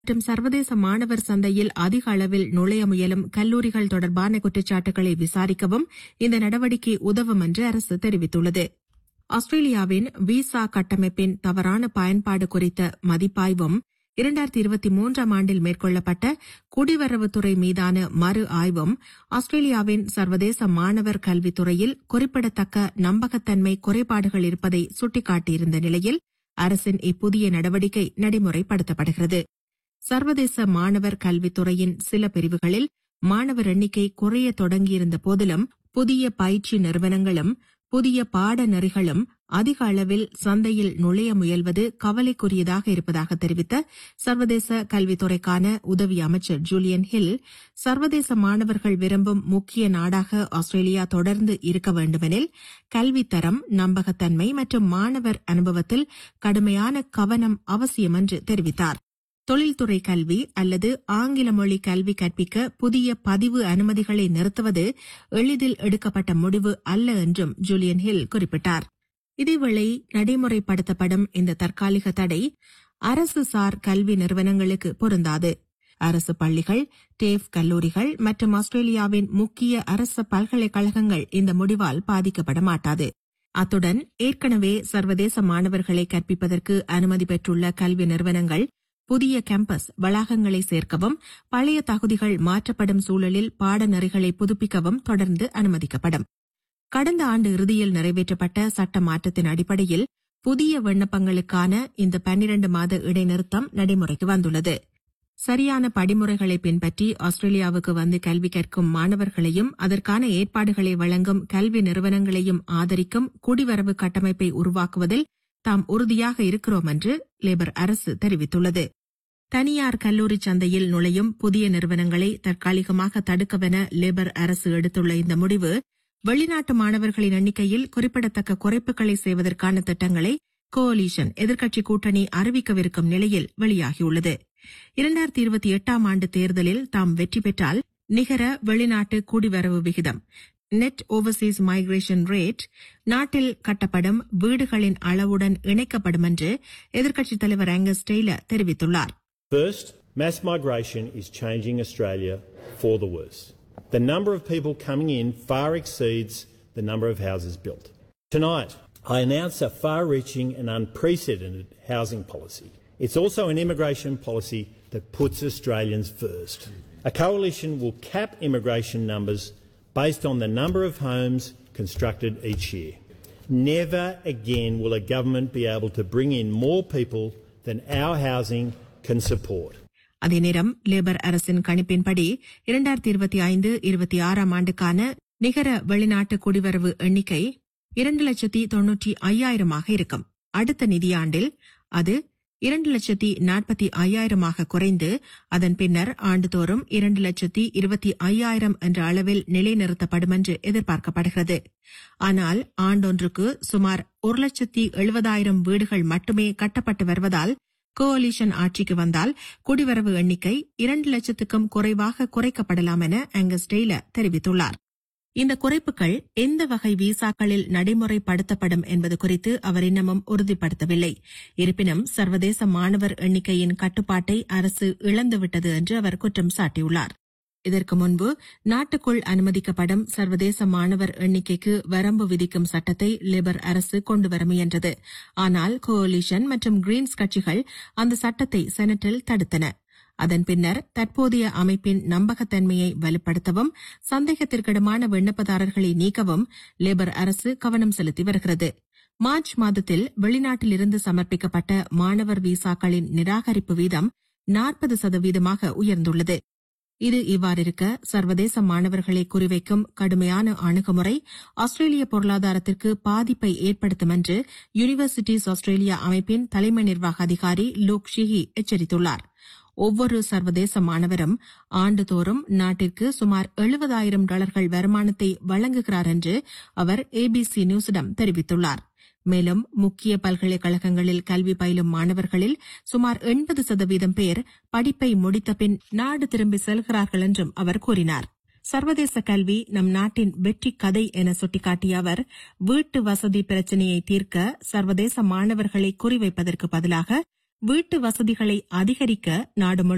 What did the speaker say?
மற்றும் சர்வதேச மாணவர் சந்தையில் அதிக அளவில் நுழைய முயலும் கல்லூரிகள் தொடர்பான குற்றச்சாட்டுகளை விசாரிக்கவும் இந்த நடவடிக்கை உதவும் என்று அரசு தெரிவித்துள்ளது ஆஸ்திரேலியாவின் விசா கட்டமைப்பின் தவறான பயன்பாடு குறித்த மதிப்பாய்வும் இரண்டாயிரத்தி இருபத்தி மூன்றாம் ஆண்டில் மேற்கொள்ளப்பட்ட குடிவரவுத்துறை மீதான மறு ஆய்வும் ஆஸ்திரேலியாவின் சர்வதேச மாணவர் கல்வித்துறையில் குறிப்பிடத்தக்க நம்பகத்தன்மை குறைபாடுகள் இருப்பதை சுட்டிக்காட்டியிருந்த நிலையில் அரசின் இப்புதிய நடவடிக்கை நடைமுறைப்படுத்தப்படுகிறது சர்வதேச மாணவர் கல்வித்துறையின் சில பிரிவுகளில் மாணவர் எண்ணிக்கை குறைய தொடங்கியிருந்த போதிலும் புதிய பயிற்சி நிறுவனங்களும் புதிய பாடநெறிகளும் அதிக அளவில் சந்தையில் நுழைய முயல்வது கவலைக்குரியதாக இருப்பதாக தெரிவித்த சர்வதேச கல்வித்துறைக்கான உதவி அமைச்சர் ஜூலியன் ஹில் சர்வதேச மாணவர்கள் விரும்பும் முக்கிய நாடாக ஆஸ்திரேலியா தொடர்ந்து இருக்க வேண்டுமெனில் கல்வித்தரம் நம்பகத்தன்மை மற்றும் மாணவர் அனுபவத்தில் கடுமையான கவனம் அவசியம் என்று தெரிவித்தார் தொழில்துறை கல்வி அல்லது ஆங்கில மொழி கல்வி கற்பிக்க புதிய பதிவு அனுமதிகளை நிறுத்துவது எளிதில் எடுக்கப்பட்ட முடிவு அல்ல என்றும் ஜூலியன் ஹில் குறிப்பிட்டார் இதேவேளை நடைமுறைப்படுத்தப்படும் இந்த தற்காலிக தடை அரசு சார் கல்வி நிறுவனங்களுக்கு பொருந்தாது அரசு பள்ளிகள் டேஃப் கல்லூரிகள் மற்றும் ஆஸ்திரேலியாவின் முக்கிய அரசு பல்கலைக்கழகங்கள் இந்த முடிவால் பாதிக்கப்பட மாட்டாது அத்துடன் ஏற்கனவே சர்வதேச மாணவர்களை கற்பிப்பதற்கு அனுமதி பெற்றுள்ள கல்வி நிறுவனங்கள் புதிய கேம்பஸ் வளாகங்களை சேர்க்கவும் பழைய தகுதிகள் மாற்றப்படும் சூழலில் பாடநெறிகளை புதுப்பிக்கவும் தொடர்ந்து அனுமதிக்கப்படும் கடந்த ஆண்டு இறுதியில் நிறைவேற்றப்பட்ட சட்ட மாற்றத்தின் அடிப்படையில் புதிய விண்ணப்பங்களுக்கான இந்த பன்னிரண்டு மாத இடைநிறுத்தம் நடைமுறைக்கு வந்துள்ளது சரியான படிமுறைகளை பின்பற்றி ஆஸ்திரேலியாவுக்கு வந்து கல்வி கற்கும் மாணவர்களையும் அதற்கான ஏற்பாடுகளை வழங்கும் கல்வி நிறுவனங்களையும் ஆதரிக்கும் குடிவரவு கட்டமைப்பை உருவாக்குவதில் தாம் உறுதியாக இருக்கிறோம் என்று லேபர் அரசு தெரிவித்துள்ளது தனியார் கல்லூரி சந்தையில் நுழையும் புதிய நிறுவனங்களை தற்காலிகமாக தடுக்கவென லேபர் அரசு எடுத்துள்ள இந்த முடிவு வெளிநாட்டு மாணவர்களின் எண்ணிக்கையில் குறிப்பிடத்தக்க குறைப்புகளை செய்வதற்கான திட்டங்களை கோலிஷன் எதிர்க்கட்சி கூட்டணி அறிவிக்கவிருக்கும் நிலையில் வெளியாகியுள்ளது இரண்டாயிரத்தி இருபத்தி எட்டாம் ஆண்டு தேர்தலில் தாம் வெற்றி பெற்றால் நிகர வெளிநாட்டு குடிவரவு விகிதம் நெட் ஓவர்சீஸ் மைக்ரேஷன் ரேட் நாட்டில் கட்டப்படும் வீடுகளின் அளவுடன் இணைக்கப்படும் என்று எதிர்க்கட்சித் தலைவர் ஆங்கஸ் டெய்லர் தெரிவித்துள்ளார் First, mass migration is changing Australia for the worse. The number of people coming in far exceeds the number of houses built. Tonight, I announce a far reaching and unprecedented housing policy. It's also an immigration policy that puts Australians first. A coalition will cap immigration numbers based on the number of homes constructed each year. Never again will a government be able to bring in more people than our housing can support. அதே நேரம் labour அரசின் கணிப்பின்படி இரண்டாயிரத்தி இருபத்தி ஐந்து இருபத்தி ஆறாம் ஆண்டுக்கான நிகர வெளிநாட்டு குடிவரவு எண்ணிக்கை இரண்டு லட்சத்தி தொன்னூற்றி ஐயாயிரமாக இருக்கும் அடுத்த நிதியாண்டில் அது இரண்டு லட்சத்தி நாற்பத்தி ஐயாயிரமாக குறைந்து அதன் பின்னர் ஆண்டுதோறும் இரண்டு லட்சத்தி இருபத்தி ஐயாயிரம் என்ற அளவில் நிலைநிறுத்தப்படும் என்று எதிர்பார்க்கப்படுகிறது ஆனால் ஆண்டொன்றுக்கு சுமார் ஒரு லட்சத்தி எழுபதாயிரம் வீடுகள் மட்டுமே கட்டப்பட்டு வருவதால் கோலிஷன் ஆட்சிக்கு வந்தால் குடிவரவு எண்ணிக்கை இரண்டு லட்சத்துக்கும் குறைவாக குறைக்கப்படலாம் என ஆங்கஸ் டெய்லர் தெரிவித்துள்ளார் இந்த குறைப்புகள் எந்த வகை விசாக்களில் நடைமுறைப்படுத்தப்படும் என்பது குறித்து அவர் இன்னமும் உறுதிப்படுத்தவில்லை இருப்பினும் சர்வதேச மாணவர் எண்ணிக்கையின் கட்டுப்பாட்டை அரசு இழந்துவிட்டது என்று அவர் குற்றம் சாட்டியுள்ளார் இதற்கு முன்பு நாட்டுக்குள் அனுமதிக்கப்படும் சர்வதேச மாணவர் எண்ணிக்கைக்கு வரம்பு விதிக்கும் சட்டத்தை லேபர் அரசு கொண்டுவர முயன்றது ஆனால் கோலிஷன் மற்றும் கிரீன்ஸ் கட்சிகள் அந்த சட்டத்தை செனட்டில் தடுத்தன அதன் பின்னர் தற்போதைய அமைப்பின் நம்பகத்தன்மையை வலுப்படுத்தவும் சந்தேகத்திற்கிடமான விண்ணப்பதாரர்களை நீக்கவும் லேபர் அரசு கவனம் செலுத்தி வருகிறது மார்ச் மாதத்தில் வெளிநாட்டிலிருந்து சமர்ப்பிக்கப்பட்ட மாணவர் விசாக்களின் நிராகரிப்பு வீதம் நாற்பது சதவீதமாக உயர்ந்துள்ளது இது இவ்வாறிருக்க சர்வதேச மாணவர்களை குறிவைக்கும் கடுமையான அணுகுமுறை ஆஸ்திரேலிய பொருளாதாரத்திற்கு பாதிப்பை ஏற்படுத்தும் என்று யுனிவர்சிட்டிஸ் ஆஸ்திரேலியா அமைப்பின் தலைமை நிர்வாக அதிகாரி லூக் ஷிஹி எச்சரித்துள்ளார் ஒவ்வொரு சர்வதேச மாணவரும் ஆண்டுதோறும் நாட்டிற்கு சுமார் எழுபதாயிரம் டாலர்கள் வருமானத்தை வழங்குகிறார் என்று அவர் ஏபிசி நியூஸிடம் தெரிவித்துள்ளார் மேலும் முக்கிய பல்கலைக்கழகங்களில் கல்வி பயிலும் மாணவர்களில் சுமார் எண்பது சதவீதம் பேர் படிப்பை முடித்த பின் நாடு திரும்பி செல்கிறார்கள் என்றும் அவர் கூறினார் சர்வதேச கல்வி நம் நாட்டின் வெற்றி கதை என சுட்டிக்காட்டிய அவர் வீட்டு வசதி பிரச்சினையை தீர்க்க சர்வதேச மாணவர்களை குறிவைப்பதற்கு பதிலாக வீட்டு வசதிகளை அதிகரிக்க நாடு